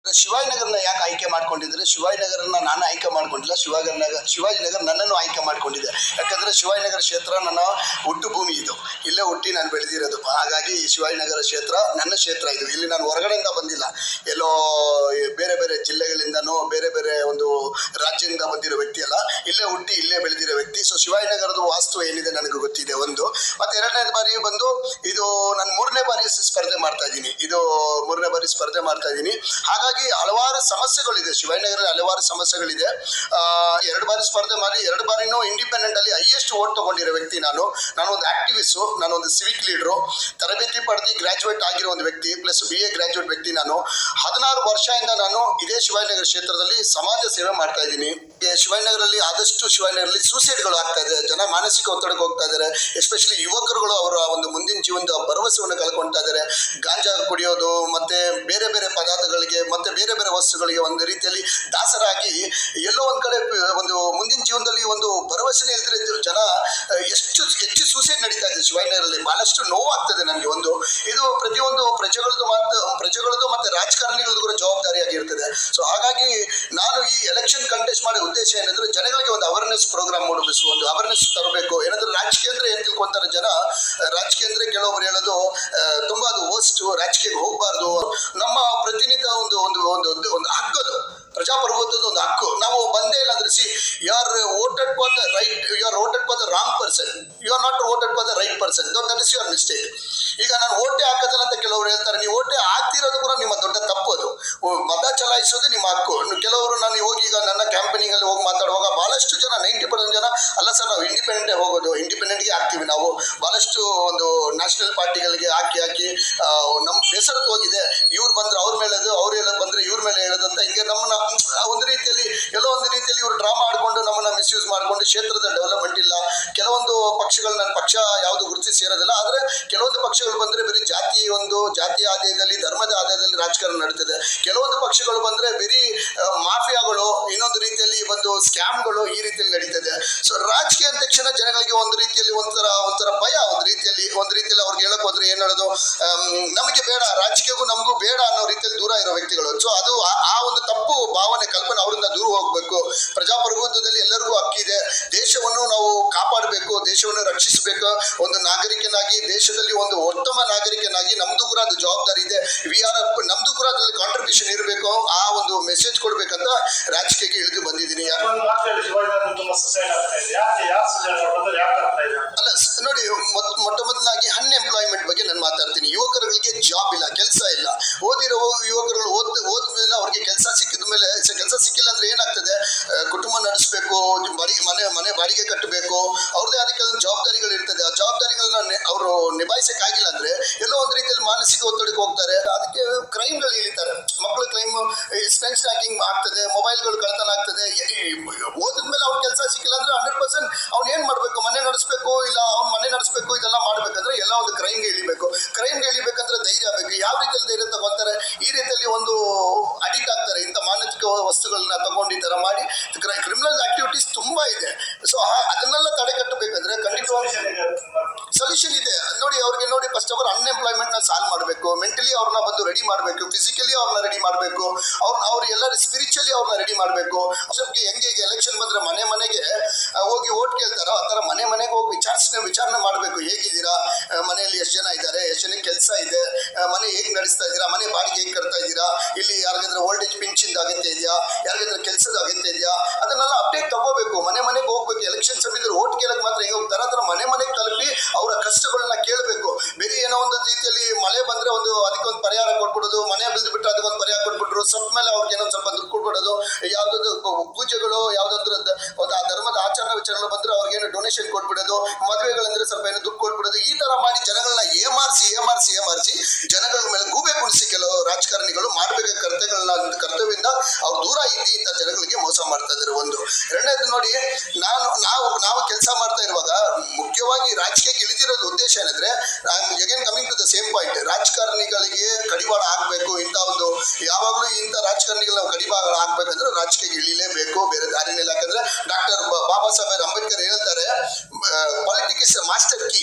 ಶಿವಾಜಿನಗರನ ಯಾಕೆ ಆಯ್ಕೆ ಮಾಡ್ಕೊಂಡಿದ್ರೆ ಶಿವಾಜಿನಗರನ ನಾನು ಆಯ್ಕೆ ಮಾಡ್ಕೊಂಡಿಲ್ಲ ಶಿವಾಜಿನಗರ ಶಿವಾಜಿನಗರ ನನ್ನನ್ನು ಆಯ್ಕೆ ಮಾಡ್ಕೊಂಡಿದೆ ಯಾಕಂದರೆ ಶಿವಾಜಿನಗರ ಕ್ಷೇತ್ರ ನನ್ನ ಹುಟ್ಟು ಭೂಮಿ ಇದು ಇಲ್ಲೇ ಹುಟ್ಟಿ ನಾನು ಬೆಳೆದಿರೋದು ಹಾಗಾಗಿ ಈ ಶಿವಾಜಿನಗರ ಕ್ಷೇತ್ರ ನನ್ನ ಕ್ಷೇತ್ರ ಇದು ಇಲ್ಲಿ ನಾನು ಹೊರಗಡೆಯಿಂದ ಬಂದಿಲ್ಲ ಎಲ್ಲೋ ಈ ಬೇರೆ ಬೇರೆ ಜಿಲ್ಲೆಗಳಿಂದನೋ ಬೇರೆ ಬೇರೆ ಒಂದು ರಾಜ್ಯದಿಂದ ಬಂದಿರೋ ವ್ಯಕ್ತಿ ಅಲ್ಲ ಇಲ್ಲೇ ಹುಟ್ಟಿ ಇಲ್ಲೇ ಬೆಳೆದಿರೋ ವ್ಯಕ್ತಿ ಸೊ ಶಿವಾಜಿನಗರದ ವಾಸ್ತು ಏನಿದೆ ನನಗೆ ಗೊತ್ತಿದೆ ಒಂದು ಮತ್ತೆ ಎರಡನೇ ಬಾರಿ ಬಂದು ಇದು ನಾನು ಮೂರನೇ ಬಾರಿ ಸ್ಪರ್ಧೆ ಮಾಡ್ತಾ ಇದ್ದೀನಿ ಇದು ಮೂರನೇ ಬಾರಿ ಸ್ಪರ್ಧೆ ಮಾಡ್ತಾ ಇದ್ದೀನಿ ಹಾಗಾಗಿ ಹಲವಾರು ಸಮಸ್ಯೆಗಳಿದೆ ಶಿವಾಜಿನಗರಲ್ಲಿ ಹಲವಾರು ಸಮಸ್ಯೆಗಳಿದೆ ಆ, ಎರಡು ಬಾರಿ ಸ್ಪರ್ಧೆ ಮಾಡಿ ಎರಡು ಬಾರಿನೂ ಇಂಡಿಪೆಂಡೆಂಟ್ ಅಲ್ಲಿ ಹೈಯೆಸ್ಟ್ ಓಟ್ ತಗೊಂಡಿರೋ ವ್ಯಕ್ತಿ ನಾನು ನಾನು ಒಂದು ಆಕ್ಟಿವಿಸ್ಟು ನಾನು ಒಂದು ಸಿವಿಕ್ ಲೀಡ್ರು ತರಬೇತಿ ಪಡೆದು ಗ್ರಾಜುಯೇಟ್ ಆಗಿರೋ ಒಂದು ವ್ಯಕ್ತಿ ಪ್ಲಸ್ ಬಿ ಎ ಗ್ರಾಜುಯೇಟ್ ವ್ಯಕ್ತಿ ನಾನು ಹದಿನಾರು ವರ್ಷದಿಂದ ನಾನು ಇದೇ ಶಿವಾಜಿನಗರ ಕ್ಷೇತ್ರದಲ್ಲಿ ಸಮಾಜ ಸೇವೆ ಮಾಡ್ತಾ ಇದ್ದೀನಿ ಈ ಶಿವಾಜಿನಗರಲ್ಲಿ ಆದಷ್ಟು ಶಿವಾಜಿನಗರಲ್ಲಿ ಸೂಸೈಡ್ಗಳು ಆಗ್ತಾ ಇದೆ ಜನ ಮಾನಸಿಕ ಒತ್ತಡಕ್ಕೆ ಹೋಗ್ತಾ ಇದ್ದಾರೆ ಎಸ್ಪೆಷಲಿ ಯುವಕರುಗಳು ಅವರ ಒಂದು ಮುಂದಿನ ಜೀವನದ ಭರವಸೆಯನ್ನು ಕಳ್ಕೊಳ್ತಾ ಇದ್ದಾರೆ ಗಾಂಜಾ ಕುಡಿಯೋದು ಮತ್ತೆ ಬೇರೆ ಬೇರೆ ಪದಾರ್ಥಗಳಿಗೆ ಮತ್ತೆ ಬೇರೆ ಬೇರೆ ವಸ್ತುಗಳಿಗೆ ಒಂದು ರೀತಿಯಲ್ಲಿ ದಾಸರಾಗಿ ಎಲ್ಲೋ ಒಂದ್ ಕಡೆ ಪ- ಒಂದು ಮುಂದಿನ ಜೀವನದಲ್ಲಿ ಒಂದು ಭರವಸೆನೇ ಇಲ್ದಿರ ಜನ ಅಹ್, ಎಷ್ಟು ಹೆಚ್ಚು ಸೂಸೈಡ್ ನಡೀತಾ ಇದೆ ಶಿವಾಜಿನಗರಲ್ಲಿ ಬಹಳಷ್ಟು ನೋವಾಗ್ತದೆ ನನಗೆ ಒಂದು ಇದು ಪ್ರತಿಯೊಂದು ಪ್ರಜೆಗಳದ್ದು ಮತ್ತು ಪ್ರಜೆಗಳದ್ದು ಮತ್ತೆ ರಾಜಕಾರಣಿಗಳದ್ದು ಕೂಡ ಜವಾಬ್ದಾರಿಯಾಗಿರ್ತದೆ ಸೊ ಹಾಗಾಗಿ ನಾನು ಈ ಎಲೆಕ್ಷನ್ ಕಂಟೆಸ್ಟ್ ಮಾಡೋ ಉದ್ದೇಶ ಏನಂದ್ರೆ ಜನಗಳಿಗೆ ಒಂದು ಅವೇರ್ನೆಸ್ ಪ್ರೋಗ್ರಾಮ್ ಮೂಡಿಸು ಒಂದು ಅವೇರ್ನೆಸ್ ತರಬೇಕು ಏನಂದ್ರೆ ರಾಜಕೀಯ ಅಂದ್ರೆ ಏನ್ ತಿಳ್ಕೊಂತಾರೆ ಜನ ಅಹ್, ರಾಜಕೀಯ ಅಂದ್ರೆ ಕೆಲವೊಬ್ರು ಹೇಳೋದು ಅಹ್, ತುಂಬಾ ಅದು ವರ್ಸ್ಟ್ ರಾಜಕೀಯಕ್ಕೆ ಹೋಗಬಾರ್ದು ನಮ್ಮ ಪ್ರತಿನಿತ್ಯ ಒಂದು ಒಂದು ಒಂದು ಒಂದು- ಒಂದು ಹಕ್ಕದು ಪ್ರಜಾಪ್ರಭುತ್ವದ ಒಂದು ಹಕ್ಕು ನಾವು ಬಂದೇ ಇಲ್ಲ ಅಂದ್ರೆ see you are voted for the right you are voted for the wrong person you are not voted for the right person that is your mistake ಈಗ ನಾನು ಓಟೆ ಹಾಕೋದಿಲ್ಲ ಅಂತ ಕೆಲವರು ಹೇಳ್ತಾರೆ ನೀವು ಓಟೆ ಹಾಕ್ತಿರೋದು ಕೂಡ ನಿಮ್ಮ ದೊಡ್ಡ ತಪ್ಪು ಅದು ಓ, ಮತ ಚಲಾಯಿಸೋದು ನಿಮ್ಮ ಹಕ್ಕು ಇನ್ನು ಕೆಲವರು ನಾನು ಹೋಗಿ ಈಗ ನನ್ನ ಕ್ಯಾಂಪೇನಿಂಗ್ ಅಲ್ಲಿ ಹೋಗಿ ಮಾತಾಡುವಾಗ ಬಹಳಷ್ಟು ಜನ ನೈಂಟಿ ಪರ್ಸೆಂಟ್ ಜನ ಅಲ್ಲ ಸರ್ ನಾವು ಇಂಡಿಪೆಂಡೆಂಟೇ ಹೋಗೋದು ಇಂಡಿಪೆಂಡೆಂಟ್ಗೆ ಹಾಕ್ತೀವಿ ನಾವು ಬಹಳಷ್ಟು ಒಂದು ನ್ಯಾಷನಲ್ ಪಾರ್ಟಿಗಳಿಗೆ ಹಾಕಿ ಹಾಕಿ ಆ, ನಮ್ಮ ಬೇಸರಕ್ಕೆ ಹೋಗಿದೆ ಇವ್ರು ಬಂದ್ರೆ ಅವ್ರ ಮೇಲೆ ಹೇಳೋದು ಅವ್ರು ಹೇಳೋದು ಬಂದ್ರೆ ಇವ್ರ ಮೇಲೆ ಹೇಳೋದು ಅಂತ ಹಿಂಗೆ ನಮ್ಮನ್ನ ಆ, ಒಂದು ರೀತಿಯಲ್ಲಿ ಎಲ್ಲೋ ಒಂದು ರೀತಿಯಲ್ಲಿ ಇವರು ಡ್ರಾ ಮಾಡಿಕೊಂಡು ನಮ್ಮನ್ನ ಮಿಸ್ಯೂಸ್ ಮಾಡಿಕೊಂಡು ಕ್ಷೇತ್ರದ ಡೆವಲಪ್ಮೆಂಟ್ ಇಲ್ಲ ಕೆಲವೊಂದು ಪಕ್ಷಗಳು ನನ್ನ ಪಕ್ಷ ಯಾವುದು ಗುರುತಿಸಿ ಸೇರೋದಿಲ್ಲ ಆದರೆ ಕೆಲವೊಂದು ಪಕ್ಷಗಳು ಬಂದ್ರೆ ಬರೀ ಜಾತಿ ಒಂದು ಜಾತಿಯ ಆದಾಯದಲ್ಲಿ ಧರ್ಮದ ಆದಾಯದಲ್ಲಿ ರಾಜಕಾರಣ ನಡೀತದೆ ಕೆಲವೊಂದು ಪಕ್ಷಗಳು ಬಂದ್ರೆ ಬರೀ ಆ, ಮಾಫಿಯಾಗಳು ಇನ್ನೊಂದು ರೀತಿಯಲ್ಲಿ ಒಂದು ಸ್ಕ್ಯಾಮ್ಗಳು ಈ ರೀತಿಯಲ್ಲಿ ನಡೀತದೆ ಸೊ ರಾಜಕೀಯ ಅಂದ ತಕ್ಷಣ ಜನಗಳಿಗೆ ಒಂದು ರೀತಿಯಲ್ಲಿ ಒಂಥರ ಒಂಥರ ಭಯ ಒಂದು ರೀತಿಯಲ್ಲಿ ಒಂದು ರೀತಿಯಲ್ಲಿ ಅವ್ರಿಗೆ ಹೇಳಕ್ ಹೋದ್ರೆ ಏನ್ ಹೇಳೋದು ಆಮ್, ನಮಗೆ ಬೇಡ ರಾಜಕೀಯಕ್ಕೂ ನಮಗೂ ಬೇಡ ಅನ್ನೋ ರೀತಿಯಲ್ಲಿ ದೂರ ಇರೋ ವ್ಯಕ್ತಿಗಳು ಸೊ ಅದು ಆ- ಆ ಒಂದು ತಪ್ಪು ಭಾವನೆ ಕಲ್ಪನೆ ಅವರಿಂದ ದೂರ ಹೋಗ್ಬೇಕು ಪ್ರಜಾಪ್ರಭುತ್ವದಲ್ಲಿ ಎಲ್ಲರಿಗೂ ಹಕ್ಕಿದೆ ದೇಶವನ್ನು ನಾವು ಕಾಪಾಡಬೇಕು ದೇಶವನ್ನು ರಕ್ಷಿಸಬೇಕು ಒಂದು ನಾಗರಿಕನಾಗಿ ದೇಶದಲ್ಲಿ ಒಂದು ಉತ್ತಮ ನಾಗರಿಕನಾಗಿ ನಮ್ದು ಕೂಡ ಅದು ಜವಾಬ್ದಾರಿ ಇದೆ ವಿ ಆರ್ ನಮ್ದು ಕೂಡ ಅದರಲ್ಲಿ ಕಾಂಟ್ರಿಬ್ಯೂಷನ್ ಇರಬೇಕು ಆ ಒಂದು ಮೆಸೇಜ್ ಕೊಡ್ಬೇಕಂತ ರಾಜಕೀಯಕ್ಕೆ ಇಳಿದು ಬಂದಿದ್ದೀನಿ ಒಂದು ಮಾತು ಹೇಳಿ ಶಿವಾಜಿನಗರ ತುಂಬಾ ಸುಸೈಡ್ ಆಗ್ತಾ ಇದೆ ಯಾಕೆ ಯಾವ ಸುಸೈಡ್ ಬಂದ್ರೆ ಯಾಕೆ ಆಗ್ತಾ ಇದೆ ಅಂತ ಅಲ್ಲ ಸ- ನೋಡಿ ಮೊತ್- ಮೊಟ್ಟ ಮೊದಲಾಗಿ ಅನ್ಎಂಪ್ಲಾಯ್ಮೆಂಟ್ ಬಗ್ಗೆ ನಾನು ಮಾತಾಡ್ತೀನಿ ಯುವಕರುಗಳಿಗೆ ಜಾಬ್ ಇಲ್ಲ ಕೆಲಸ ಇಲ್ಲ ಓದಿರೋ ಯುವಕರುಗಳು ಓದ್ ಓದ್ಮೇಲೆ ಅವ್ರಿಗೆ ಕೆಲಸ ಸಿಕ್ಕಿದ ಮೇಲೆ ಕೆಲಸ ಸಿಕ್ಕಿಲ್ಲ ಅಂದ್ರೆ ಏನಾಗ್ತದೆ ಆ, ಕುಟುಂಬ ನಡೆಸಬೇಕು ಬಾಡಿಗೆ ಮನೆ ಮನೆ ಬಾಡಿಗೆ ಕಟ್ಟಬೇಕು ಅವ್ರದ್ದೇ ಆದ ಕೆಲವೊಂದು ಜವಾಬ್ದಾರಿಗಳು ಇರ್ತದೆ ಆ ಜವಾಬ್ದಾರಿಗಳನ್ನ ನೆ- ಅವರು ನಿಭಾಯಿಸಕ್ಕಾಗಿಲ್ಲ ಅಂದ್ರೆ ಎಲ್ಲೋ ಒಂದು ರೀತಿಯಲ್ಲಿ ಮಾನಸಿಕ ಒತ್ತಡಕ್ಕೆ ಹೋಗ್ತಾರೆ ಅದಕ್ಕೆ ಕ್ರೈಮ್ಗಳು ಇಳಿತಾರೆ ಮಕ್ಕಳು ಕ್ರೈಮ್ ಸ್ಪೆನ್ಸ್ ಟ್ರ್ಯಾಕಿಂಗ್ ಆಗ್ತದೆ ಮೊಬೈಲ್ಗಳು ಕಳ್ತನ ಆಗ್ತದೆ ಓದಿದ್ಮೇಲೆ ಅವ್ನ ಕೆಲಸ ಸಿಕ್ಕಿಲ್ಲ ಅಂದ್ರೆ ಹಂಡ್ರೆಡ್ ಪರ್ಸೆಂಟ್ ಅವ್ನು ಏನ್ ಮಾಡ್ಬೇಕು ಮನೆ ನಡೆಸಬೇಕು ಇಲ್ಲ ಅವ್ನ ಮನೆ ನಡೆಸಬೇಕು ಇದೆಲ್ಲ ಮಾಡ್ಬೇಕಂದ್ರೆ ಎಲ್ಲ ಒಂದು ಕ್ರೈಮ್ಗೆ ಇಳಿಬೇಕು ಕ್ರೈಮ್ಗೆ ಇಳಿಬೇಕಂದ್ರೆ ಧೈರ್ಯ ಬೇಕು ಯಾವ ರೀತಿಯಲ್ಲಿ ಧೈರ್ಯ ತಗೊಂತಾರೆ ಈ ರೀತಿಯಲ್ಲಿ ಒಂದು ಅಡಿಕ್ಟ್ ಆಗ್ತಾರೆ ಇಂಥ ಮಾನಸಿಕ ವಸ್ತುಗಳನ್ನ ತಗೊಂಡು ಈ ತರ ಮಾಡಿ ಕ್ರಿಮಿನಲ್ ಆಕ್ಟಿವಿಟೀಸ್ ತುಂಬಾ ಇದೆ ಸೊ ಅದನ್ನೆಲ್ಲ ತಡೆ ಕಟ್ಟಬೇಕಂದ್ರೆ ಖಂಡಿತವಾಗಿ ಸೊಲ್ಯೂಷನ್ ಇದೆ ನೋಡಿ ಅವ್ರಿಗೆ ನೋಡಿ ಫಸ್ಟ್ ಆಫ್ ಆಲ್ ಅನ್ಎಂಪ್ಲಾಯ್ಮೆಂಟ್ ನ ಸಾಲ್ವ್ ಮಾಡಬೇಕು ಮೆಂಟಲಿ ಅವ್ರನ್ನ ಬಂದು ರೆಡಿ ಮಾಡಬೇಕು ಫಿಸಿಕಲಿ ಅವ್ರನ್ನ ರೆಡಿ ಮಾಡಬೇಕು ಅವ್ರನ್ನ ಅವ್ರು ಎಲ್ಲರೂ ಸ್ಪಿರಿಚುವಲಿ ಅವ್ರನ್ನ ರೆಡಿ ಮಾಡಬೇಕು ಅಷ್ಟೊತ್ತಿಗೆ ಹೆಂಗೆ ಈಗ ಎಲೆಕ್ಷನ್ ಬಂದ್ರೆ ಮನೆ ಮನೆಗೆ ಆ, ಹೋಗಿ ಓಟ್ ಕೇಳ್ತಾರೋ ಆ ಥರ ಮನೆ ಮನೆಗೆ ಹೋಗಿ ವಿಚಾರಿಸನೆ ವಿಚಾರಣೆ ಮಾಡಬೇಕು ಹೇಗಿದ್ದೀರಾ ಆ, ಮನೆಯಲ್ಲಿ ಎಷ್ಟು ಜನ ಇದ್ದಾರೆ ಎಷ್ಟು ಜನಕ್ಕೆ ಕೆಲಸ ಇದೆ ಆ, ಮನೆ ಹೇಗೆ ನಡೆಸ್ತಾ ಇದ್ದೀರಾ ಮನೆ ಬಾಡಿಗೆ ಹೇಗೆ ಕಟ್ತಾ ಇದ್ದೀರಾ ಇಲ್ಲಿ ಯಾರಿಗಾದ್ರೆ ಓಲ್ಡ್ ಏಜ್ ಪಿಂಚಿಂದ ಅಗತ್ಯ ಇದೆಯಾ ಯಾರಿಗಾದ್ರೆ ಕೆಲಸದ ಅಗತ್ಯ ಇದೆಯಾ ಅದನ್ನೆಲ್ಲ ಅಪ್ಡೇಟ್ ತಗೋಬೇಕು ಮನೆ ಮನೆಗೆ ಹೋಗ್ಬೇಕು ಎಲೆಕ್ಷನ್ ಸಮಯದಲ್ಲಿ ಓಟ್ ಕೇಳಕ್ ಮಾತ್ರ ಹೆಂಗೆ ಹೋಗ್ತಾರೆ ಆ ಥರ ಮನೆ ಮನೆಗೆ ತಲುಪಿ ಅವರ ಕಷ್ಟಗಳನ್ನ ಕೇಳಬೇಕು ಬೇರೆ ಏನೋ ಒಂದು ರೀತಿಯಲ್ಲಿ ಮಳೆ ಬಂದ್ರೆ ಒಂದು ಅದಕ್ಕೊಂದು ಪರಿಹಾರ ಕೊಟ್ಬಿಡೋದು ಮನೆ ಬಿದ್ದು ಬಿಟ್ಟು ಅದಕ್ಕೊಂದು ಪರಿಹಾರ ಕೊಟ್ಬಿಟ್ರು ಸತ್ ಮೇಲೆ ಅವ್ರಿಗೆ ಏನೊಂದು ಸ್ವಲ್ಪ ದುಡ್ಡು ಕೊಟ್ಬಿಡೋದು ಯಾವ್ದಾದ್ರು ಪೂ- ಪೂಜೆಗಳು ಯಾವ್ದಾದ್ರು ದ- ಒಂದು ಆ ಧರ್ಮದ ಆಚರಣೆ ವಿಚಾರಗಳು ಬಂದ್ರೆ ಅವ್ರಿಗೇನು ಡೊನೇಷನ್ ಕೊಟ್ಬಿಡೋದು ಮದುವೆಗಳಂದ್ರೆ ಸ್ವಲ್ಪ ಏನೋ ದುಡ್ಡು ಕೊಟ್ಬಿಡೋದು ಈ ತರ ಮಾಡಿ ಜನಗಳನ್ನ ಏಮಾರಿಸಿ ಏಮಾರಿಸಿ ಏಮಾರಿಸಿ ಜನಗಳ ಮೇಲೆ ಗೂಬೆ ಕುಣಿಸಿ ಕೆಲವು ರಾಜಕಾರಣಿಗಳು ಮಾಡಬೇಕಾದ ಕರ್ತವ್ಯಗಳನ್ನ ಕರ್ತವ್ಯದಿಂದ ಅವ್ರು ದೂರ ಇದ್ದು ಇಂಥ ಜನಗಳಿಗೆ ಮೋಸ ಮಾಡ್ತಾ ಇದ್ದಾರೆ ಒಂದು ಎರಡನೇದು ನೋಡಿ ನಾನು ನಾವು ನಾವು ಕೆಲಸ ಮಾಡ್ತಾ ಇರುವಾಗ ಮುಖ್ಯವಾಗಿ ರಾಜಕೀಯಕ್ಕೆ ಇಳಿದಿರೋದು ಉದ್ದೇಶ ಏನಂದ್ರೆ again coming to the same point ರಾಜಕಾರಣಿಗಳಿಗೆ ಕಡಿವಾಣ ಹಾಕ್ಬೇಕು ಇಂಥ ಒಂದು ಯಾವಾಗಲೂ ಇಂಥ ರಾಜಕಾರಣಿಗಳು ನಾವು ಕಡಿವಾಣ ಹಾಕ್ಬೇಕಂದ್ರೆ ರಾಜಕೀಯಕ್ಕೆ ಇಳಿಲೇಬೇಕು ಬೇರೆ ದಾರಿನೇ ಇಲ್ಲ ಯಾಕಂದ್ರೆ ಡಾಕ್ಟರ್ ಬಾಬಾ ಸಾಹೇಬ್ ಅಂಬೇಡ್ಕರ್ ಹೇಳ್ತಾರೆ ಪಾಲಿಟಿಕ್ಸ್ ಮಾಸ್ಟರ್ ಕೀ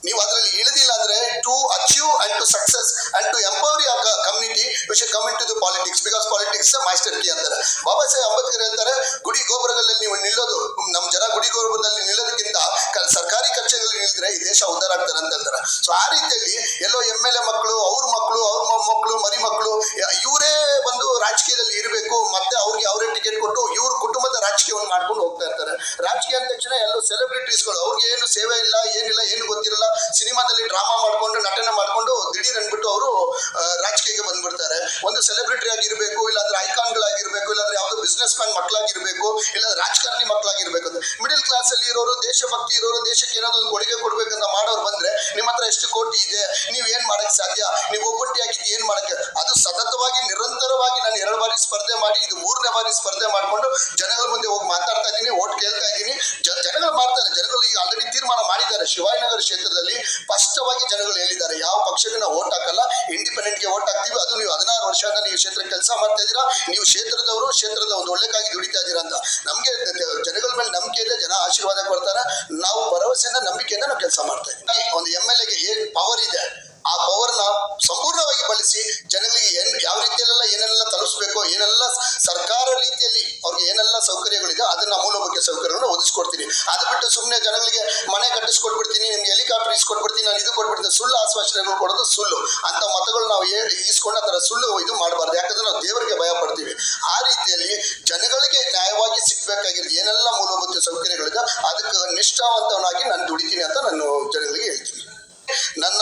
ನೀವು ಅದರಲ್ಲಿ ಇಳಿದಿಲ್ಲ ಅಂದ್ರೆ to achieve and to success and to empower your community we should come in to the politics because politics master key ಅಂತಾರೆ ಬಾಬಾ ಸಾಹೇಬ್ ಅಂಬೇಡ್ಕರ್ ಹೇಳ್ತಾರೆ ಗುಡಿ ಗೋಪುರಗಳಲ್ಲಿ ನೀವು ನಿಲ್ಲೋದು ನಮ್ಮ ಜನ ಗುಡಿ ಗೋಪುರದಲ್ಲಿ ನಿಲ್ಲೋದಕ್ಕಿಂತ ಕ- ಸರ್ಕಾರಿ ಕಚೇರಿಯಲ್ಲಿ ನಿಲ್ಲಿದ್ರೆ ಈ ದೇಶ ಉದ್ಧಾರ ಆಗ್ತಾರೆ ಅಂತ ಹೇಳ್ತಾರೆ ಸೊ ಆ ರೀತಿಯಲ್ಲಿ ಎಲ್ಲೋ ಎಮ್ ಎಲ್ ಎ ಮಕ್ಕಳು ಅವ್ರ ಮಕ್ಕಳು ಅವ್ರ ಮೊಮ್ಮಕ್ಕಳು ಮರಿ ಮಕ್ಕಳು ಇವರೇ ಬಂದು ರಾಜಕೀಯದಲ್ಲಿ ಇರಬೇಕು ಮತ್ತೆ ಅವ್ರಿಗೆ ಅವರೇ ಟಿಕೆಟ್ ಕೊಟ್ಟು ಇವ್ರ ಕುಟುಂಬದ ರಾಜಕೀಯವನ್ನು ಮಾಡ್ಕೊಂಡು ಹೋಗ್ತಾ ಇರ್ತಾರೆ ರಾಜಕೀಯ ಅಂದ ತಕ್ಷಣ ಎಲ್ಲೋ ಸೆಲೆಬ್ರಿಟೀಸ್ಗಳು ಅವ್ರಿಗೆ ಏನು ಸೇವೆ ಇಲ್ಲ ಏನಿಲ್ಲ ಏನು ಗೊತ್ತಿರಲ್ಲ ಸಿನಿಮಾದಲ್ಲಿ ಡ್ರಾಮಾ ಮಾಡ್ಕೊಂಡು ನಟನೆ ಮಾಡ್ಕೊಂಡು ದಿಢೀರ್ ಅಂದ್ಬಿಟ್ಟು ಅವರು ರಾಜಕೀಯಕ್ಕೆ ಬಂದ್ಬಿಡ್ತಾರೆ ಒಂದು ಸೆಲೆಬ್ರಿಟಿ ಆಗಿರ್ಬೇಕು ಇಲ್ಲಾಂದ್ರೆ ಐಕಾನ್ಗಳಾಗಿರ್ಬೇಕು ಇಲ್ಲಾಂದ್ರೆ ಯಾವುದೋ ಬಿಸ್ನೆಸ್ ಮ್ಯಾನ್ ಮಕ್ಕಳಾಗಿರ್ಬೇಕು ಇಲ್ಲ ರಾಜಕಾರಣಿ ಮಕ್ಕಳಾಗಿರ್ಬೇಕು ಅಂತ ಮಿಡಿಲ್ ಕ್ಲಾಸ್ ಅಲ್ಲಿ ಇರೋರು ದೇಶಭಕ್ತಿ ಇರೋರು ದೇಶಕ್ಕೆ ಏನಾದ್ರು ಒಂದು ಕೊಡುಗೆ ಕೊಡ್ಬೇಕಂತ ಮಾಡೋರು ಬಂದ್ರೆ ನಿಮ್ಮ ಹತ್ರ ಎಷ್ಟು ಕೋಟಿ ಇದೆ ನೀವು ಏನ್ ಮಾಡಕ್ ಸಾಧ್ಯ ನೀವು ಒಬ್ಬಟ್ಟಿಯಾಗಿದ್ದು ಏನ್ ಮಾಡಕ್ಕೆ ಅದು ಸತತವಾಗಿ ನಿರಂತರವಾಗಿ ನಾನು ಎರಡು ಬಾರಿ ಸ್ಪರ್ಧೆ ಮಾಡಿ ಇದು ಮೂರನೇ ಬಾರಿ ಸ್ಪರ್ಧೆ ಮಾಡ್ಕೊಂಡು ಜನಗಳ ಮುಂದೆ ಹೋಗಿ ಮಾತಾಡ್ತಾ ಇದ್ದೀನಿ ಓಟ್ ಕೇಳ್ತಾ ಇದ್ದೀನಿ ಜ- ಜನಗಳು ಮಾಡ್ತಾರೆ ಜನಗಳು ಈಗ ಆಲ್ರೆಡಿ ತೀರ್ಮಾನ ಮಾಡಿದ್ದಾರೆ ಶಿವಾಜಿನಗರ ಕ್ಷೇತ್ರದಲ್ಲಿ ಸ್ಪಷ್ಟವಾಗಿ ಜನಗಳು ಹೇಳಿದ್ದಾರೆ ಯಾವ ಪಕ್ಷಕ್ಕೆ ನಾವು ಓಟ್ ಹಾಕಲ್ಲ ಇಂಡಿಪೆಂಡೆಂಟ್ಗೆ ಓಟ್ ಹಾಕ್ತೀವಿ ಅದು ನೀವು ಹದಿನಾರು ವರ್ಷದಿಂದ ನೀವು ಕ್ಷೇತ್ರಕ್ಕೆ ಕೆಲಸ ಮಾಡ್ತಾ ಇದ್ದೀರಾ ನೀವು ಕ್ಷೇತ್ರದವರು ಕ್ಷೇತ್ರದ ಒಂದು ಒಳ್ಳೆಕಾಗಿ ದುಡಿತಾ ಇದ್ದೀರಾ ಅಂತ ನಮಗೆ ಜನಗಳ ಮೇಲೆ ನಂಬಿಕೆ ಇದೆ ಜನ ಆಶೀರ್ವಾದ ಕೊಡ್ತಾರೆ ನಾವು ಭರವಸೆಯಿಂದ ನಂಬಿಕೆಯಿಂದ ನಾವು ಕೆಲಸ ಮಾಡ್ತಾ ಇದ್ದೀವಿ ಒಂದು ಎಮ್ ಎಲ್ ಎಗೆ ಏನು ಪವರ್ ಇದೆ ಆ ಪವರ್ನ ಸಂಪೂರ್ಣವಾಗಿ ಬಳಸಿ ಜನಗಳಿಗೆ ಏನ್ ಯಾವ ರೀತಿಯಲ್ಲೆಲ್ಲ ಏನೆಲ್ಲ ತಲುಪಿಸ್ಬೇಕು ಏನೆಲ್ಲ ಸರ್ಕಾರ ರೀತಿಯಲ್ಲಿ ಅವ್ರಿಗೆ ಏನೆಲ್ಲ ಸೌಕರ್ಯಗಳಿದೆ ಅದನ್ನ ಮೂಲಭೂತ ಸೌಕರ್ಯಗಳನ್ನ ಒದಗಿಸ್ಕೊಡ್ತೀನಿ ಅದು ಬಿಟ್ಟು ಸುಮ್ಮನೆ ಜನಗಳಿಗೆ ಮನೆ ಕಟ್ಟಿಸ್ಕೊಟ್ಬಿಡ್ತೀನಿ ನಿಮ್ಗೆ ಹೆಲಿಕಾಪ್ಟರ್ ಇಸ್ಕೊಟ್ಬಿಡ್ತೀನಿ ನಾನು ಇದು ಕೊಟ್ಬಿಡ್ತೀನಿ ಸುಳ್ಳು ಆಶ್ವಾಸನೆಗಳು ಕೊಡೋದು ಸುಳ್ಳು ಅಂತ ಮತಗಳು ನಾವು ಏ- ಈಸ್ಕೊಂಡು ಆ ಥರ ಸುಳ್ಳು ಇದು ಮಾಡಬಾರ್ದು ಯಾಕಂದ್ರೆ ನಾವು ದೇವರಿಗೆ ಭಯ ಪಡ್ತೀವಿ ಆ ರೀತಿಯಲ್ಲಿ ಜನಗಳಿಗೆ ನ್ಯಾಯವಾಗಿ ಸಿಗ್ಬೇಕಾಗಿರೋದು ಏನೆಲ್ಲ ಮೂಲಭೂತ ಸೌಕರ್ಯಗಳಿದೆ ಅದಕ್ಕೆ ನಿಷ್ಠಾವಂತವನಾಗಿ ನಾನು ದುಡಿತೀನಿ ಅಂತ ನಾನು ಜನಗಳಿಗೆ ಹೇಳ್ತೀನಿ ನನ್ನ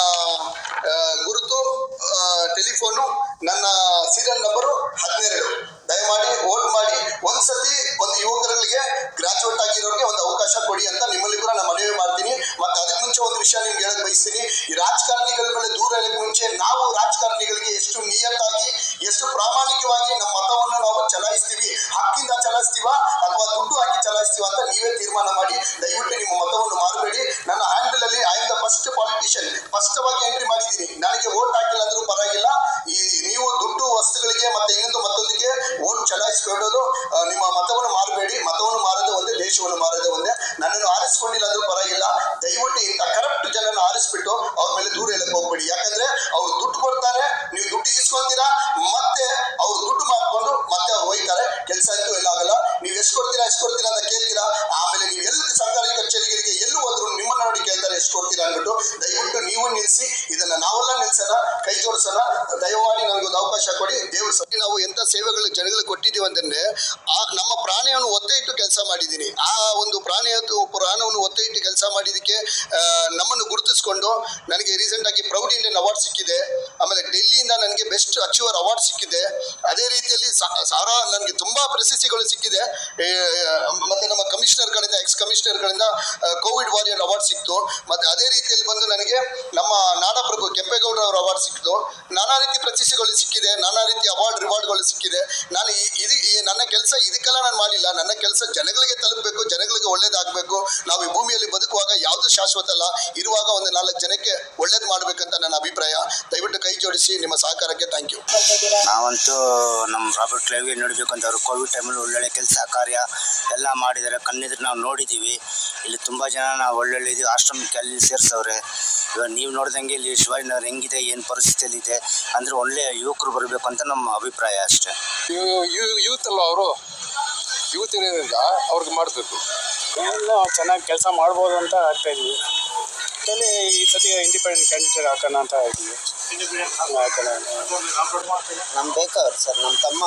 ಆ, ಗುರುತು ಆ, ಟೆಲಿಫೋನು ನನ್ನ ಸೀರಿಯಲ್ ನಂಬರು ಹದಿನೆರಡು ದಯಮಾಡಿ ವೋಟ್ ಮಾಡಿ ಒಂದ್ಸತಿ ಒಂದು ಯುವಕರುಗಳಿಗೆ ಗ್ರಾಜುಯೇಟ್ ಆಗಿರೋರಿಗೆ ಒಂದು ಅವಕಾಶ ಕೊಡಿ ಅಂತ ನಿಮ್ಮಲ್ಲಿ ಕೂಡ ನಾನು ಮನವಿ ಮಾಡ್ತೀನಿ ಮತ್ತೆ ಅದಕ್ಕೆ ಮುಂಚೆ ಒಂದು ವಿಷಯ ನಿಮ್ಗೆ ಹೇಳಕ್ ಬಯಸ್ತೀನಿ ಈ ರಾಜಕಾರಣಿಗಳ ಮೇಲೆ ದೂರ ಹೇಳಕ್ ಮುಂಚೆ ನಾವು ರಾಜಕಾರಣಿಗಳಿಗೆ ಎಷ್ಟು ನಿಯತ್ತಾಗಿ ಎಷ್ಟು ಪ್ರಾಮಾಣಿಕವಾಗಿ ನಮ್ಮ ಮತವನ್ನು ನಾವು ಚಲಾಯಿಸ್ತೀವಿ ಹಕ್ಕಿಂದ ಚಲಾಯಿಸ್ತೀವ ಅಥವಾ ದುಡ್ಡು ಹಾಕಿ ಚಲಾಯಿಸ್ತೀವ ಅಂತ ನೀವೇ ತೀರ್ಮಾನ ಮಾಡಿ ದಯವಿಟ್ಟು ನಿಮ್ಮ ಮತವನ್ನು ಮಾರಬೇಡಿ ನನ್ನ ಹ್ಯಾಂಡಲ್ ಅಲ್ಲಿ I am the first politician ಸ್ಪಷ್ಟವಾಗಿ ಎಂಟ್ರಿ ಮಾಡಿದ್ದೀನಿ ನನಗೆ ವೋಟ್ ಹಾಕಿಲ್ಲ ಅಂದ್ರೂ ಪರವಾಗಿಲ್ಲ ಈ ನೀವು ದುಡ್ಡು ವಸ್ತುಗಳಿಗೆ ಮತ್ತೆ ಇನ್ನೊಂದು ಮತ್ತೊಂದಿಗೆ ವೋಟ್ ಚಲಾಯಿಸ್ಕೊಳ್ಳೋದು ಆ, ನಿಮ್ಮ ಮತವನ್ನು ಮಾರಬೇಡಿ ಮತವನ್ನು ಮಾರದೆ ಒಂದೇ ದೇಶವನ್ನು ಮಾರದೆ ಒಂದೇ ನನ್ನನ್ನು ಆರಿಸ್ಕೊಂಡಿಲ್ಲ ಅಂದ್ರೂ ಪರವಾಗಿಲ್ಲ ದಯವಿಟ್ಟು ಇಂಥ ಕರಪ್ಟ್ ಜನನ ಆರಿಸ್ಬಿಟ್ಟು ಅವ್ರ ಮೇಲೆ ದೂರ ಹೇಳಕ್ ಹೋಗ್ಬೇಡಿ ಯಾಕಂದ್ರೆ ಅವ್ರು ದುಡ್ಡು ಕೊಡ್ತಾರೆ ನೀವು ದುಡ್ಡು ಇಸ್ಕೊಂತೀರಾ ಮತ್ತೆ ಅವ್ರು ದುಡ್ಡು ಮಾಡ್ಕೊಂಡು ಮತ್ತೆ ಅವ್ರು ಹೋಯ್ತಾರೆ ಕೆಲಸ ಅಂತೂ ಎಲ್ಲ ಆಗಲ್ಲ ನೀವು ಎಷ್ಟು ಕೊಡ್ತೀರಾ ಎಷ್ಟು ಕೊಡ್ತೀರಾ ಅಂತ ಕೇಳ್ತೀರಾ ಆಮೇಲೆ ನೀವು ಎಲ್ಲಿ ಸರ್ಕಾರಿ ಕಚೇರಿಗಳಿಗೆ ಎಲ್ಲೂ ಹೋದ್ರು ನಿಮ್ಮನ್ನ ನೋಡಿ ಕೇಳ್ತಾರೆ ಎಷ್ಟು ಕೊಡ್ತೀರಾ ಅಂದ್ಬಿಟ್ಟು ದಯವಿಟ್ಟು ನೀವು ನಿಲ್ಲಿಸಿ ಇದನ್ನ ನಾವೆಲ್ಲ ನಿಲ್ಸೋಣ ಕೈ ಜೋಡಿಸೋಣ ದಯಮಾಡಿ ನನಗೊಂದು ಅವಕಾಶ ಕೊಡಿ ದೇವ್ರ ಸತಿ ನಾವು ಎಂಥ ಸೇವೆಗಳು ಜನಗಳಿಗೆ ಕೊಟ್ಟಿದ್ದೀವಿ ಅಂತಂದ್ರೆ ಆ ನಮ್ಮ ಪ್ರಾಣಿಯನ್ನು ಒತ್ತೆ ಇಟ್ಟು ಕೆಲಸ ಮಾಡಿದ್ದೀನಿ ಆ ಒಂದು ಪ್ರಾಣಿ ಪ್ರಾಣವನ್ನು ಒತ್ತೆ ಇಟ್ಟು ಕೆಲಸ ಮಾಡಿದ್ದಕ್ಕೆ ಆ, ನಮ್ಮನ್ನು ಗುರುತಿಸ್ಕೊಂಡು ನನಗೆ ರೀಸೆಂಟ್ ಆಗಿ ಪ್ರೌಡ್ ಇಂಡಿಯನ್ ಅವಾರ್ಡ್ ಸಿಕ್ಕಿದೆ ಆಮೇಲೆ ಡೆಲ್ಲಿಯಿಂದ ನನಗೆ ಬೆಸ್ಟ್ ಅಚೀವರ್ ಅವಾರ್ಡ್ ಸಿಕ್ಕಿದೆ ಅದೇ ರೀತಿಯಲ್ಲಿ ಸಾ- ಸಾರಾ ನನಗೆ ತುಂಬಾ ಪ್ರಶಸ್ತಿಗಳು ಸಿಕ್ಕಿದೆ ಏ, ಮತ್ತೆ ನಮ್ಮ ಕಮಿಷನರ್ ಕಡೆಯಿಂದ ಎಕ್ಸ್ ಕಮಿಷನರ್ ಕಡೆಯಿಂದ ಕೋವಿಡ್ ವಾರಿಯರ್ ಅವಾರ್ಡ್ ಸಿಕ್ತು ಮತ್ತೆ ಅದೇ ರೀತಿಯಲ್ಲಿ ಬಂದು ನನಗೆ ನಮ್ಮ ನಾಡಪ್ರಭು ಕೆಂಪೇಗೌಡ ಅವರ ಅವಾರ್ಡ್ ಸಿಕ್ತು ನಾನಾ ರೀತಿ ಪ್ರಶಸ್ತಿಗಳು ಸಿಕ್ಕಿದೆ ನಾನಾ ರೀತಿ ಅವಾರ್ಡ್ ರಿವಾರ್ಡ್ಗಳು ಸಿಕ್ಕಿದೆ ನಾನು ಈ- ಇದು ಈ ನನ್ನ ಕೆಲಸ ಇದಕ್ಕೆಲ್ಲ ನಾನು ಮಾಡಿಲ್ಲ ನನ್ನ ಕೆಲಸ ಜನಗಳಿಗೆ ತಲುಪಬೇಕು ಜನಗಳಿಗೆ ಒಳ್ಳೇದಾಗಬೇಕು ನಾವು ಈ ಭೂಮಿಯಲ್ಲಿ ಬದುಕುವಾಗ ಯಾವುದು ಶಾಶ್ವತ ಅಲ್ಲ ಇರುವಾಗ ಒಂದು ನಾಲ್ಕು ಜನಕ್ಕೆ ಒಳ್ಳೇದು ಮಾಡಬೇಕಂತ ನನ್ನ ಅಭಿಪ್ರಾಯ ದಯವಿಟ್ಟು ಕೈ ಜೋಡಿಸಿ ನಿಮ್ಮ ಸಹಕಾರಕ್ಕೆ ಥ್ಯಾಂಕ್ ಯು ನಾವಂತೂ ನಮ್ಮ ರಾಬರ್ಟ್ ಕ್ಲೈವ್ಗೆ ನೋಡಬೇಕು ಅಂತ ಅವರು ಕೋವಿಡ್ ಟೈಮಲ್ಲಿ ಒಳ್ಳೊಳ್ಳೆ ಕೆಲಸ ಕಾರ್ಯ ಎಲ್ಲ ಮಾಡಿದ್ದಾರೆ ಕಣ್ಣಿದ್ರೆ ನಾವು ನೋಡಿದ್ದೀವಿ ಇಲ್ಲಿ ತುಂಬ ಜನ ನಾವು ಒಳ್ಳೊಳ್ಳೆ ಇದು ಆಶ್ರಮಕ್ಕೆ ಅಲ್ಲಿ ಸೇರಿಸವ್ರೆ ಇವಾಗ ನೀವು ನೋಡ್ದಂಗೆ ಇಲ್ಲಿ ಶಿವಾಜಿನಗರ ಹೆಂಗಿದೆ ಏನು ಪರಿಸ್ಥಿತಿಯಲ್ಲಿದೆ ಅಂದರೆ ಒಳ್ಳೆ ಯುವಕರು ಬರಬೇಕು ಅಂತ ನಮ್ಮ ಅಭಿಪ್ರಾಯ ಅಷ್ಟೇ ಯೂತ್ ಅಲ್ಲ ಅವರು ಯೂತ್ ಇರೋದ್ರಿಂದ ಅವ್ರಿಗೆ ಮಾಡಬೇಕು ಎಲ್ಲ ಚೆನ್ನಾಗಿ ಕೆಲಸ ಮಾಡ್ಬೋದು ಅಂತ ಆಗ್ತಾ ಇದೀವಿ ಒಟ್ಟಲ್ಲಿ ಈ ಸತಿ ಇಂಡಿಪೆಂಡೆಂಟ್ ಕ್ಯಾಂಡಿಡೇಟ್ ಹಾಕೋಣ ಅಂತ ಇದ್ದೀವಿ ಹಾಕೋಣ ನಮ್ಮ ಬೇಕಾವ್ರು ಸರ್ ನಮ್ಮ ತಮ್ಮ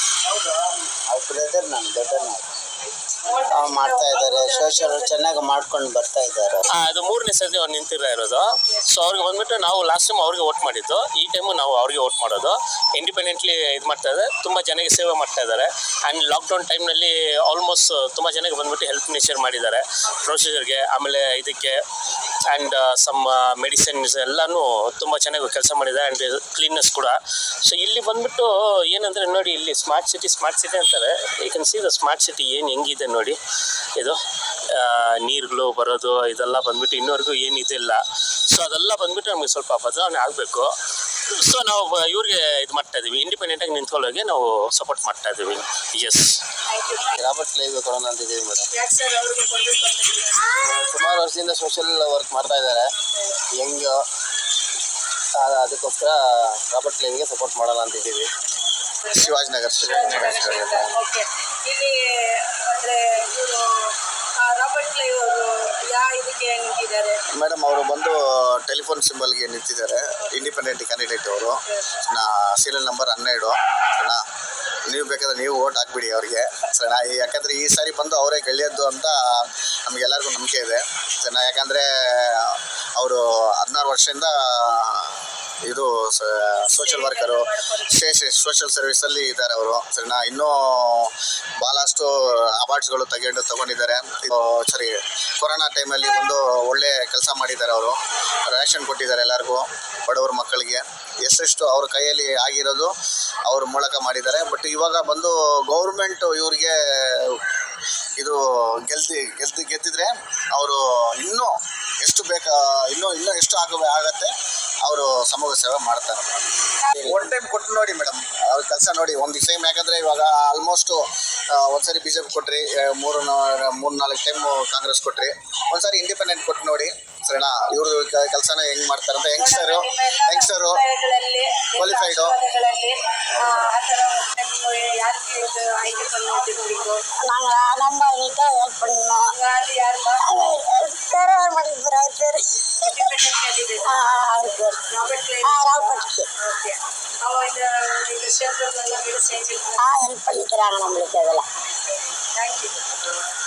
ಅವ್ರ ಬ್ರದರ್ ನನ್ನ ದೊಡ್ಡಣ್ಣ ಅವ್ರು ಮಾಡ್ತಾ ಇದ್ದಾರೆ ಸೋಷಲ್ ಚೆನ್ನಾಗಿ ಮಾಡ್ಕೊಂಡು ಬರ್ತಾ ಇದ್ದಾರೆ ಆ, ಅದು ಮೂರನೇ ಸರ್ತಿ ಅವ್ರು ನಿಂತಿರ ಇರೋದು ಸೊ ಅವ್ರಿಗೆ ಬಂದ್ಬಿಟ್ಟು ನಾವು ಲಾಸ್ಟ್ ಟೈಮ್ ಅವ್ರಿಗೆ ವೋಟ್ ಮಾಡಿದ್ದು ಈ ಟೈಮು ನಾವು ಅವ್ರಿಗೆ ವೋಟ್ ಮಾಡೋದು ಇಂಡಿಪೆಂಡೆಂಟ್ಲಿ ಇದು ಮಾಡ್ತಾ ಇದ್ದಾರೆ ತುಂಬ ಜನಕ್ಕೆ ಸೇವೆ ಮಾಡ್ತಾ ಇದ್ದಾರೆ ಆ್ಯಂಡ್ ಲಾಕ್ಡೌನ್ ಟೈಮ್ನಲ್ಲಿ ಆಲ್ಮೋಸ್ಟ್ ತುಂಬ ಜನಕ್ಕೆ ಬಂದ್ಬಿಟ್ಟು ಹೆಲ್ಪ್ ಮಿನಿಸ್ಟರ್ ಮಾಡಿದ್ದಾರೆ ಪ್ರೊಸೀಜರ್ಗೆ ಆಮೇಲೆ ಇದಕ್ಕೆ ಆ್ಯಂಡ್ ಸಮ್ ಮೆಡಿಸಿನ್ಸ್ ಎಲ್ಲನೂ ತುಂಬ ಚೆನ್ನಾಗಿ ಕೆಲಸ ಮಾಡಿದ್ದಾರೆ ಆ್ಯಂಡ್ ಕ್ಲೀನ್ನೆಸ್ ಕೂಡ ಸೊ ಇಲ್ಲಿ ಬಂದ್ಬಿಟ್ಟು ಏನಂದರೆ ನೋಡಿ ಇಲ್ಲಿ ಸ್ಮಾರ್ಟ್ ಸಿಟಿ ಸ್ಮಾರ್ಟ್ ಸಿಟಿ ಅಂತಾರೆ ಈ can see the smart city ಏನು ಹೆಂಗಿದೆ ನೋಡಿ ಇದು ನೀರುಗಳು ಬರೋದು ಇದೆಲ್ಲ ಬಂದ್ಬಿಟ್ಟು ಇನ್ನೂವರೆಗೂ ಏನು ಇದಿಲ್ಲ ಸೊ ಅದೆಲ್ಲ ಬಂದ್ಬಿಟ್ಟು ನಮಗೆ ಸ್ವಲ್ಪ ಬದಲಾವಣೆ ಆಗಬೇಕು ಸೊ ನಾವು ಬ- ಇವ್ರಿಗೆ ಇದು ಮಾಡ್ತಾ ಇದೀವಿ ಇಂಡಿಪೆಂಡೆಂಟ್ ಆಗಿ ನಿಂತ್ಕೊಳ್ಳೋಕೆ ನಾವು ಸಪೋರ್ಟ್ ಮಾಡ್ತಾ ಇದೀವಿ ಎಸ್ ರಾಬರ್ಟ್ ಕ್ಲೈವ್ ಕೊಡೋಣ ಅಂತಿದ್ದೀವಿ ಮೇಡಮ್ ಯಾಕೆ ಸರ್ ಅವ್ರಿಗೆ ಕೊಡ್ಬೇಕು ಅಂತ ಇದ್ದೀರಾ? ಸುಮಾರು ವರ್ಷದಿಂದ ಸೋಷಿಯಲ್ ವರ್ಕ್ ಮಾಡ್ತಾ ಇದ್ದಾರೆ ಹೆಂಗ್ ಅದಕ್ಕೋಸ್ಕರ ರಾಬರ್ಟ್ ಕ್ಲೈವ್ಗೆ ಸಪೋರ್ಟ್ ಮಾಡೋಣ ಅಂತಿದ್ದೀವಿ ಶಿವಾಜಿನಗರ್ ಓಕೆ ಇಲ್ಲಿ ಅಂದ್ರೆ ಇವರು ರಾಬರ್ಟ್ ಕ್ಲೈವ್ ಅವರು ಯಾವ ಇದಕ್ಕೆ ನಿಂತಿದ್ದಾರೆ ಮೇಡಮ್ ಅವರು ಬಂದು ಟೆಲಿಫೋನ್ ಸಿಂಬಲ್ಗೆ ನಿಂತಿದ್ದಾರೆ ಇಂಡಿಪೆಂಡೆಂಟ್ ಕ್ಯಾಂಡಿಡೇಟ್ ಅವರು ನಾ ಸೀರಿಯಲ್ ನಂಬರ್ ಹನ್ನೆರಡು ಸರಿನಾ ನೀವು ಬೇಕಾದ್ರೆ ನೀವು ಓಟ್ ಹಾಕ್ಬಿಡಿ ಅವ್ರಿಗೆ ಸರಿನಾ ಈ- ಯಾಕಂದ್ರೆ ಈ ಸಾರಿ ಬಂದು ಅವರೇ ಗೆಳೆಯದ್ದು ಅಂತ ನಮಗೆಲ್ಲರಿಗೂ ನಂಬಿಕೆ ಇದೆ ಸರಿನಾ ಯಾಕಂದರೆ ಅವರು ಹದಿನಾರು ವರ್ಷದಿಂದ ಇದು ಸೋಷಿಯಲ್ ವರ್ಕರು ಸೋಷಿಯಲ್ ಸರ್ವಿಸಲ್ಲಿ ಇದ್ದಾರೆ ಅವರು ಸರಿನಾ ಇನ್ನೂ ಭಾಳಷ್ಟು ಅವಾರ್ಡ್ಸ್ಗಳು ತಗೊಂಡು ತಗೊಂಡಿದ್ದಾರೆ ಇದು ಸರಿ ಕೊರೋನಾ ಟೈಮಲ್ಲಿ ಒಂದು ಒಳ್ಳೆ ಕೆಲಸ ಮಾಡಿದ್ದಾರೆ ಅವರು ರೇಷನ್ ಕೊಟ್ಟಿದ್ದಾರೆ ಎಲ್ಲರಿಗೂ ಬಡವರ ಮಕ್ಕಳಿಗೆ ಎಷ್ಟೆಷ್ಟು ಅವ್ರ ಕೈಯಲ್ಲಿ ಆಗಿರೋದು ಅವ್ರ ಮೂಲಕ ಮಾಡಿದ್ದಾರೆ ಬಟ್ ಇವಾಗ ಬಂದು ಗೌರ್ಮೆಂಟ್ ಇವ್ರಿಗೆ ಇದು ಗೆಲ್ತಿ ಗೆಲ್ತಿ ಗೆದ್ದಿದ್ರೆ ಅವರು ಇನ್ನೂ ಎಷ್ಟು ಬೇಕಾ ಇನ್ನೂ ಇನ್ನೂ ಎಷ್ಟು ಆಗ ಆಗತ್ತೆ ಅವರು ಸಮೂಹ ಸೇವೆ ಮಾಡ್ತಾರೆ ಒನ್ ಟೈಮ್ ಕೊಟ್ಟು ನೋಡಿ ಮೇಡಮ್ ಅವ್ರ ಕೆಲಸ ನೋಡಿ ಒಂದು ಸೇಮ್ ಯಾಕಂದರೆ ಇವಾಗ ಆಲ್ಮೋಸ್ಟು ಒಂದ್ಸರಿ ಬಿ ಜೆ ಪಿ ಕೊಟ್ರಿ ಆ, ಮೂರು ನಾ- ಮೂರು ನಾಲ್ಕು ಟೈಮು ಕಾಂಗ್ರೆಸ್ ಕೊಟ್ರಿ ಒಂದ್ಸರಿ ಇಂಡಿಪೆಂಡೆಂಟ್ ಕೊಟ್ಟು ನೋಡಿ ಸರಿನಾ ಇವರು ಕೆಲಸನ ಹೆಂಗ್ ಮಾಡ್ತಾರೆ ಅಂತ ಯಂಗ್ಸ್ಟರು ಯಂಗ್ಸ್ಟರು ವಿಷಯಗಳಲ್ಲಿ, Qualified. ರಾಜಕಾರಣಗಳಲ್ಲಿ, ಆ ಆ ಥರ ನೀವು ಯಾರಿಗೆ ಇದು ಆಯ್ಕೆ பண்ணிட்டு நாங்கள் நம்ம அவங்கள்ட்ட ஹெல்ப் பண்ணோம் யார் யாருமா பேர் பண்ணிக்கிறார் அவர் பேர் ಇಂಡಿಪೆಂಡೆಂಟ್ ಕ್ಯಾಂಡಿಡೇಟ್ அவர் பேர் ರಾಬರ್ಟ್ ಕ್ಲೈವ್ ஆ ராவுபட்டுக்கு ಓಕೆ ಅವ இந்த இந்த ಕ್ಷೇತ್ರದಲ್ಲೆಲ್ಲ ಬೇರೆ ஆ ஹெல்ப் பண்ணிக்கிறாங்க நம்மளுக்கு அதெல்லாம் ಥ್ಯಾಂಕ್ ಯು